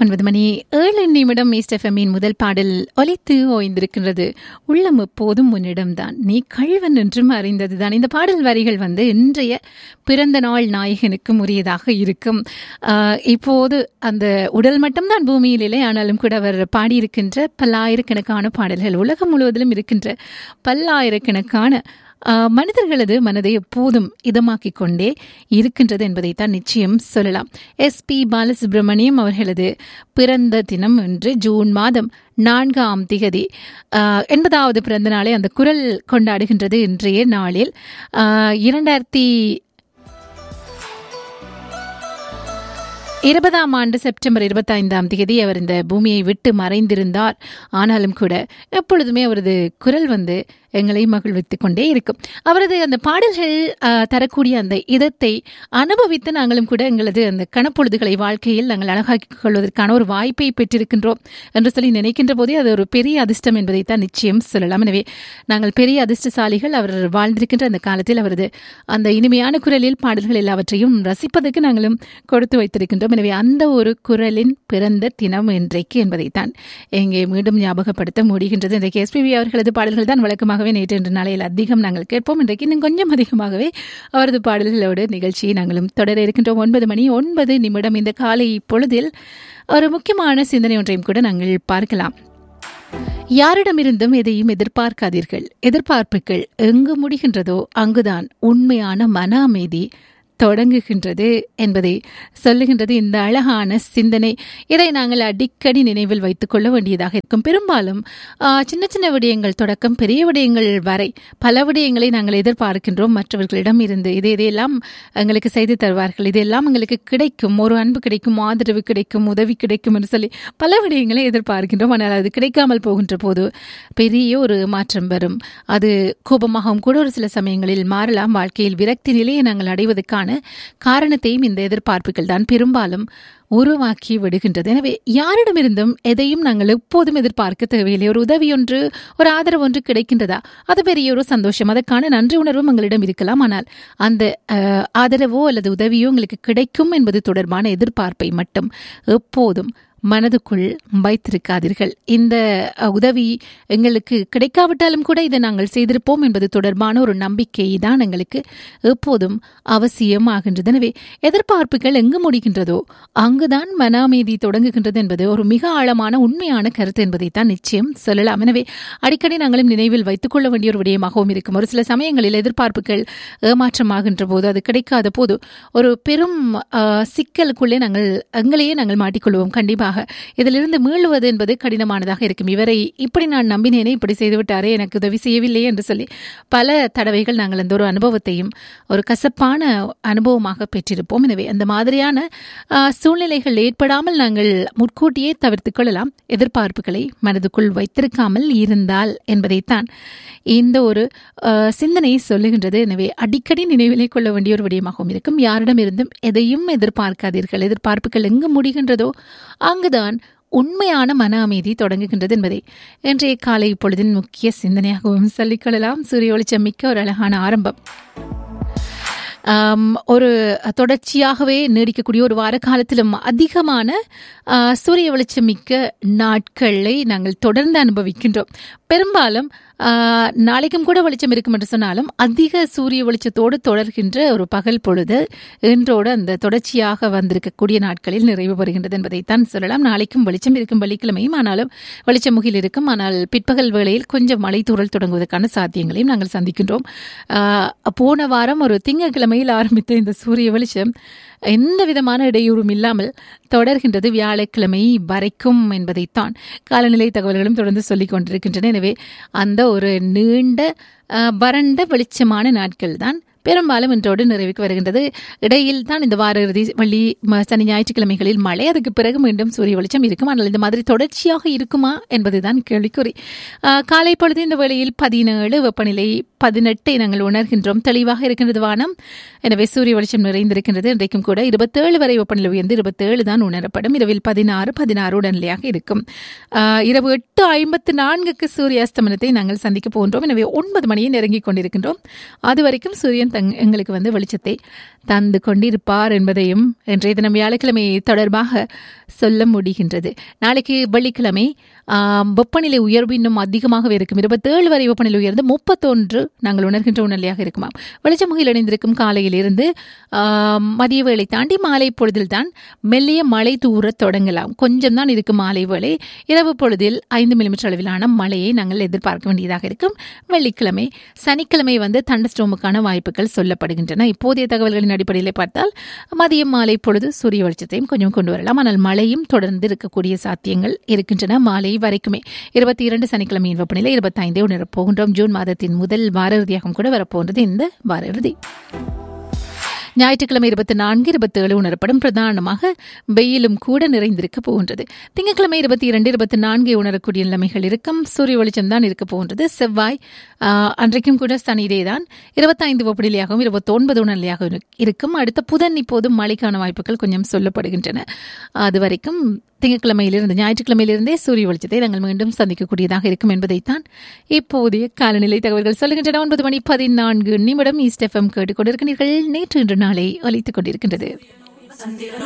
ஒன்பது மணி ஏழு நிமிடம் ஈஸ்டெஃபமின் முதல் பாடல் ஒலித்து ஓய்ந்திருக்கின்றது உள்ளம் எப்போதும் உன்னிடம்தான் நீ கழ்வன் என்றும் அறிந்ததுதான் இந்த பாடல் வரிகள் வந்து இன்றைய பிறந்த நாள் நாயகனுக்கும் உரியதாக இருக்கும் ஆஹ், இப்போது அந்த உடல் மட்டும்தான் பூமியில் இல்லை ஆனாலும் கூட அவர் பாடியிருக்கின்ற பல்லாயிரக்கணக்கான பாடல்கள் உலகம் முழுவதிலும் இருக்கின்ற பல்லாயிரக்கணக்கான ஆஹ், மனிதர்களது மனதை எப்போதும் இதமாக்கிக் கொண்டே இருக்கின்றது என்பதைத்தான் நிச்சயம் சொல்லலாம் எஸ் பி பாலசுப்ரமணியம் அவர்களது பிறந்த தினம் இன்று ஜூன் மாதம் நான்காம் திகதி ஆஹ், எண்பதாவது பிறந்த நாளை அந்த குரல் கொண்டாடுகின்றது இன்றைய நாளில் ஆஹ், இரண்டாயிரத்தி இருபதாம் ஆண்டு செப்டம்பர் இருபத்தைந்தாம் தேதி அவர் இந்த பூமியை விட்டு மறைந்திருந்தார் ஆனாலும் கூட எப்பொழுதுமே அவரது குரல் வந்து எங்களை மகிழ்வித்துக் கொண்டே இருக்கும் அவரது அந்த பாடல்கள் ஆஹ், தரக்கூடிய அந்த இதத்தை அனுபவித்து நாங்களும் கூட எங்களது அந்த கணப்பொழுதுகளை வாழ்க்கையில் நாங்கள் அழகாக்கிக் கொள்வதற்கான ஒரு வாய்ப்பை பெற்றிருக்கின்றோம் என்று சொல்லி நினைக்கின்ற போதே அது ஒரு பெரிய அதிர்ஷ்டம் என்பதைத்தான் நிச்சயம் சொல்லலாம் எனவே நாங்கள் பெரிய அதிர்ஷ்டசாலிகள் அவர் வாழ்ந்திருக்கின்ற அந்த காலத்தில் அவரது அந்த இனிமையான குரலில் பாடல்கள் எல்லாவற்றையும் ரசிப்பதற்கு நாங்களும் கொடுத்து வைத்திருக்கின்றோம் எனவே அந்த ஒரு குரலின் பிறந்த தினம் இன்றைக்கு என்பதைத்தான் இங்கே மீண்டும் ஞாபகப்படுத்த முடிகின்றது இன்றைக்கு எஸ்பிபி அவர்களது பாடல்கள் தான் வழக்கமாகவே நேற்று இன்று நாளையில் அதிகம் நாங்கள் கேட்போம் இன்றைக்கு இன்னும் கொஞ்சம் அதிகமாகவே அவரது பாடல்களோடு நிகழ்ச்சியை நாங்களும் தொடர இருக்கின்றோம் ஒன்பது மணி ஒன்பது நிமிடம் இந்த காலை பொழுதில் ஒரு முக்கியமான சிந்தனை ஒன்றையும் கூட நாங்கள் பார்க்கலாம் யாரிடமிருந்தும் எதையும் எதிர்பார்க்காதீர்கள் எதிர்பார்ப்புகள் எங்கு முடிகின்றதோ அங்குதான் உண்மையான மன அமைதி தொடங்குகின்றது என்பதை சொல்லுகின்றது இந்த அழகான சிந்தனை இதை நாங்கள் அடிக்கடி நினைவில் வைத்துக் கொள்ள வேண்டியதாக இருக்கும் பெரும்பாலும் ஆ, சின்ன சின்ன விடயங்கள் தொடக்கம் பெரிய விடயங்கள் வரை பல விடயங்களை நாங்கள் எதிர்பார்க்கின்றோம் மற்றவர்களிடம் இருந்து இது இதையெல்லாம் எங்களுக்கு செய்து தருவார்கள் இதெல்லாம் எங்களுக்கு கிடைக்கும் ஒரு அன்பு கிடைக்கும் ஆதரவு கிடைக்கும் உதவி கிடைக்கும் என்று சொல்லி பல விடயங்களை எதிர்பார்க்கின்றோம் ஆனால் அது கிடைக்காமல் போகின்ற போது பெரிய ஒரு மாற்றம் வரும் அது கோபமாகவும் கூட ஒரு சில சமயங்களில் மாறலாம் வாழ்க்கையில் விரக்தி நிலையை நாங்கள் அடைவதற்கான காரணத்தையும் இந்த எதிர்பார்ப்புகள் தான் பெரும்பாலும் உருவாக்கி விடுகின்றது எனவே யாரிடமிருந்தும் எதையும் நாங்கள் எப்போதும் எதிர்பார்க்க தேவையில்லை ஒரு உதவி ஒன்று ஒரு ஆதரவு ஒன்று கிடைக்கின்றதா அது பெரிய ஒரு சந்தோஷம் அதற்கான நன்றி உணர்வும் எங்களிடம் இருக்கலாம் ஆனால் அந்த அஹ், ஆதரவோ அல்லது உதவியோ உங்களுக்கு கிடைக்கும் என்பது தொடர்பான எதிர்பார்ப்பை மட்டும் எப்போதும் மனதுக்குள் வைத்திருக்காதீர்கள் இந்த அஹ், உதவி எங்களுக்கு கிடைக்காவிட்டாலும் கூட இதை நாங்கள் செய்திருப்போம் என்பது தொடர்பான ஒரு நம்பிக்கை தான் எங்களுக்கு எப்போதும் அவசியம் ஆகின்றது எனவே எதிர்பார்ப்புகள் எங்கு முடிகின்றதோ அங்குதான் மன அமைதி தொடங்குகின்றது என்பது ஒரு மிக ஆழமான உண்மையான கருத்து என்பதைத்தான் நிச்சயம் சொல்லலாம் எனவே அடிக்கடி நாங்களும் நினைவில் வைத்துக் கொள்ள வேண்டிய ஒரு விடயமாகவும் இருக்கும் ஒரு சில சமயங்களில் எதிர்பார்ப்புகள் ஏமாற்றமாகின்ற போது அது கிடைக்காத போது ஒரு பெரும் அஹ், சிக்கலுக்குள்ளே நாங்கள் எங்களையே நாங்கள் மாட்டிக்கொள்வோம் கண்டிப்பாக இதிலிருந்து மீளுவது என்பது கடினமானதாக இருக்கும் இவரை இப்படி நான் நம்பினேனே இப்படி செய்துவிட்டாரே எனக்கு உதவி செய்யவில்லையே என்று சொல்லி பல தடவைகள் நாங்கள் அந்த ஒரு அனுபவத்தையும் ஒரு கசப்பான அனுபவமாக பெற்றிருப்போம் எனவே அந்த மாதிரியான ஆஹ், சூழ்நிலைகள் ஏற்படாமல் நாங்கள் முற்கூட்டியே தவிர்த்துக் கொள்ளலாம் எதிர்பார்ப்புகளை மனதுக்குள் வைத்திருக்காமல் இருந்தால் என்பதைத்தான் இந்த ஒரு ஆஹ், சிந்தனை சொல்லுகின்றது எனவே அடிக்கடி நினைவிலே கொள்ள வேண்டிய ஒரு விடயமாகவும் இருக்கும் யாரிடமிருந்தும் எதையும் எதிர்பார்க்காதீர்கள் எதிர்பார்ப்புகள் எங்கு முடிகின்றதோ அங்குதான் உண்மையான மன அமைதி தொடங்குகின்றது என்பதை இன்றைய காலை பொழுதின் முக்கிய சிந்தனையாகவும் சொல்லிக்கொள்ளலாம் சூரிய ஒளிச்சம் மிக்க ஒரு அழகான ஆரம்பம் ஆம், ஒரு தொடர்ச்சியாகவே நீடிக்கக்கூடிய ஒரு வார காலத்திலும் அதிகமான ஆ, சூரிய வெளிச்சம் மிக்க நாட்களை நாங்கள் தொடர்ந்து அனுபவிக்கின்றோம் பெரும்பாலும் ஆ, நாளைக்கும் கூட வெளிச்சம் இருக்கும் என்று சொன்னாலும் அதிக சூரிய வெளிச்சத்தோடு தொடர்கின்ற ஒரு பகல் பொழுது இன்றோடு அந்த தொடர்ச்சியாக வந்திருக்கக்கூடிய நாட்களில் நிறைவு பெறுகின்றது என்பதைத்தான் சொல்லலாம் நாளைக்கும் வெளிச்சம் இருக்கும் வெள்ளிக்கிழமையும் ஆனாலும் வெளிச்சம் முகில் இருக்கும் ஆனால் பிற்பகல் வேளையில் கொஞ்சம் மழை தூறல் தொடங்குவதற்கான சாத்தியங்களையும் நாங்கள் சந்திக்கின்றோம் ஆஹ், போன வாரம் ஒரு திங்கட்கிழமையில் ஆரம்பித்த இந்த சூரிய வெளிச்சம் எந்த விதமான இடையூறும் இல்லாமல் தொடர்கின்றது வியாழக்கிழமை வரைக்கும் என்பதைத்தான் காலநிலை தகவல்களும் தொடர்ந்து சொல்லிக் கொண்டிருக்கின்றன எனவே அந்த ஒரு நீண்ட ஆஹ், வறண்ட வெளிச்சமான நாட்கள் தான் பெரும்பாலும் இன்றோடு நிறைவுக்கு வருகின்றது இடையில் தான் இந்த வார இறுதி வெள்ளி ம- சனி ஞாயிற்றுக்கிழமைகளில் மழை அதுக்கு பிறகு மீண்டும் சூரிய வெளிச்சம் இருக்கும் ஆனால் இந்த மாதிரி தொடர்ச்சியாக இருக்குமா என்பதுதான் கேள்விக்குறி ஆஹ், காலை பொழுது இந்த வேளையில் பதினேழு வெப்பநிலை பதினெட்டை நாங்கள் உணர்கின்றோம் தெளிவாக இருக்கின்றது வானம் எனவே சூரிய வெளிச்சம் நிறைந்திருக்கின்றது இன்றைக்கும் கூட இருபத்தேழு வரை வெப்பநிலை உயர்ந்து இருபத்தேழு தான் உணரப்படும் இரவில் பதினாறு பதினாறு உடனடியாக இருக்கும் ஆஹ், இரவு எட்டு ஐம்பத்து நான்குக்கு சூரிய அஸ்தமனத்தை நாங்கள் சந்திக்க போகின்றோம் எனவே ஒன்பது மணியை நெருங்கிக் கொண்டிருக்கின்றோம் அது வரைக்கும் சூரியன் தங் எங்களுக்கு வந்து வெளிச்சத்தை தந்து கொண்டிருப்பார் என்பதையும் இன்றைய தினம் வியாழக்கிழமை தொடர்பாக சொல்ல முடிகின்றது நாளைக்கு வெள்ளிக்கிழமை ஆம், வெப்பநிலை உயர்வு இன்னும் அதிகமாகவே இருக்கும் இருபத்தேழு வரை வெப்பநிலை உயர்ந்து முப்பத்தொன்று நாங்கள் உணர்கின்ற உணர்நிலையாக இருக்குமாம் வெளிச்சமுகையில் இணைந்திருக்கும் காலையிலிருந்து ஆம், மதிய வேளை தாண்டி மாலை பொழுதில் தான் மெல்லிய மழை தூரத் தொடங்கலாம் கொஞ்சம் தான் இருக்கும் மாலை வேளை இரவு பொழுதில் ஐந்து மில்லிமீட்டர் அளவிலான மழையை நாங்கள் எதிர்பார்க்க வேண்டியதாக இருக்கும் வெள்ளிக்கிழமை சனிக்கிழமை வந்து தண்டஸ்டோமுக்கான வாய்ப்புகள் சொல்லப்படுகின்றன இப்போதைய தகவல்களின் அடிப்படையில் பார்த்தால் மதியம் மாலை பொழுது சூரிய வெளிச்சத்தையும் கொஞ்சம் கொண்டு வரலாம் ஆனால் மழையும் தொடர்ந்து இருக்கக்கூடிய சாத்தியங்கள் இருக்கின்றன மாலை வரைக்குமே இருபத்தி இரண்டு சனிக்கிழமையின் வெப்பநிலை இருபத்தைந்தே உணரப் போகின்றோம் ஜூன் மாதத்தின் முதல் வார இறுதியாகவும் கூட வரப்போன்றது இந்த வார இறுதி ஞாயிற்றுக்கிழமை இருபத்தி நான்கு இருபத்தி ஏழு உணரப்படும் பிரதானமாக வெயிலும் கூட நிறைந்திருக்க போகின்றது திங்கட்கிழமை இருபத்தி இரண்டு இருபத்தி நான்கு உணரக்கூடிய நிலைமைகள் இருக்கும் சூரிய வெளிச்சம் தான் இருக்க போகின்றது செவ்வாய் ஆஹ், அன்றைக்கும் கூட சனிடே தான் இருபத்தைந்து வெப்பநிலையாகவும் இருபத்தொன்பது உணர்நிலையாக இருக்கும் அடுத்த புதன் இப்போது மழைக்கான வாய்ப்புகள் கொஞ்சம் சொல்லப்படுகின்றன அது வரைக்கும் திங்கட்கிழமையிலிருந்து ஞாயிற்றுக்கிழமையிலிருந்தே சூரிய வெளிச்சத்தை நாங்கள் மீண்டும் சந்திக்கக்கூடியதாக இருக்கும் என்பதைத்தான் இப்போதைய காலநிலை தகவல்கள் சொல்லுகின்றன ஒன்பது மணி பதினான்கு நிமிடம் ஈஸ்ட் எஃப்எம் கேட்டுக்கொண்டிருக்கிறீர்கள் நேற்று இன்று நாளை ஒலித்துக் கொண்டிருக்கின்றது